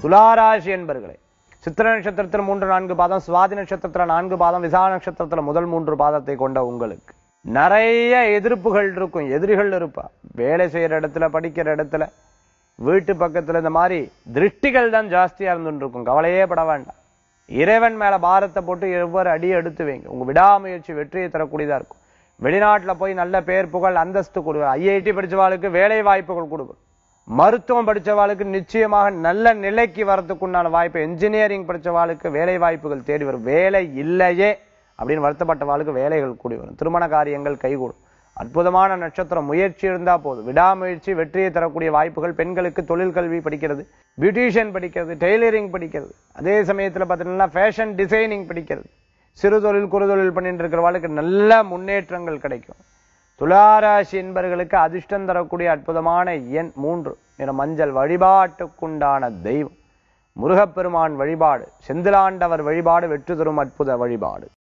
துளாராசி என்பர்களே சித்திர நட்சத்திரத்தில் மூன்று நான்கு பாதம் சுவாதி நட்சத்திரத்துல நான்கு பாதம் விசா நட்சத்திரத்துல முதல் மூன்று பாதத்தை கொண்ட உங்களுக்கு நிறைய எதிர்ப்புகள் இருக்கும் எதிரிகள் இருப்பா வேலை செய்யற இடத்துல படிக்கிற இடத்துல வீட்டு பக்கத்துல இந்த மாதிரி திருஷ்டிகள் தான் ஜாஸ்தியா இருந்துட்டு இருக்கும் கவலையே பட வேண்டாம் இறைவன் மேல பாரத்தை போட்டு எவ்வொரு அடி எடுத்து வைங்க உங்க விடாமுயற்சி வெற்றியை தரக்கூடியதா இருக்கும் வெளிநாட்டுல போய் நல்ல பேர் புகழ் அந்தஸ்து கொடுக்கும் ஐஐடி படிச்சவாளுக்கு வேலை வாய்ப்புகள் கொடுக்கும் மருத்துவம் படிச்சவாளுக்கு நிச்சயமாக நல்ல நிலைக்கு வரதுக்கு உண்டான வாய்ப்பு என்ஜினியரிங் படிச்சவாளுக்கு வேலை வாய்ப்புகள் தேடி வரும் வேலை இல்லையே அப்படின்னு வருத்தப்பட்டவாளுக்கு வேலைகள் கூடி வரும் திருமண காரியங்கள் கைகூடும் அற்புதமான நட்சத்திரம் முயற்சி இருந்தா போதும் விடாமுயற்சி வெற்றியை தரக்கூடிய வாய்ப்புகள் பெண்களுக்கு தொழில் கல்வி படிக்கிறது பியூட்டிஷியன் படிக்கிறது டெய்லரிங் படிக்கிறது அதே சமயத்துல பார்த்தீங்கன்னா ஃபேஷன் டிசைனிங் படிக்கிறது சிறு தொழில் குறுதொழில் பண்ணிட்டு இருக்கிறவாளுக்கு நல்ல முன்னேற்றங்கள் கிடைக்கும் துளாராசி என்பவர்களுக்கு அதிர்ஷ்டம் தரக்கூடிய அற்புதமான எண் மூன்று நிற மஞ்சள் வழிபாட்டுக்குண்டான தெய்வம் முருகப்பெருமான் வழிபாடு செந்திலாண்டவர் வழிபாடு வெற்றி தரும் அற்புத வழிபாடு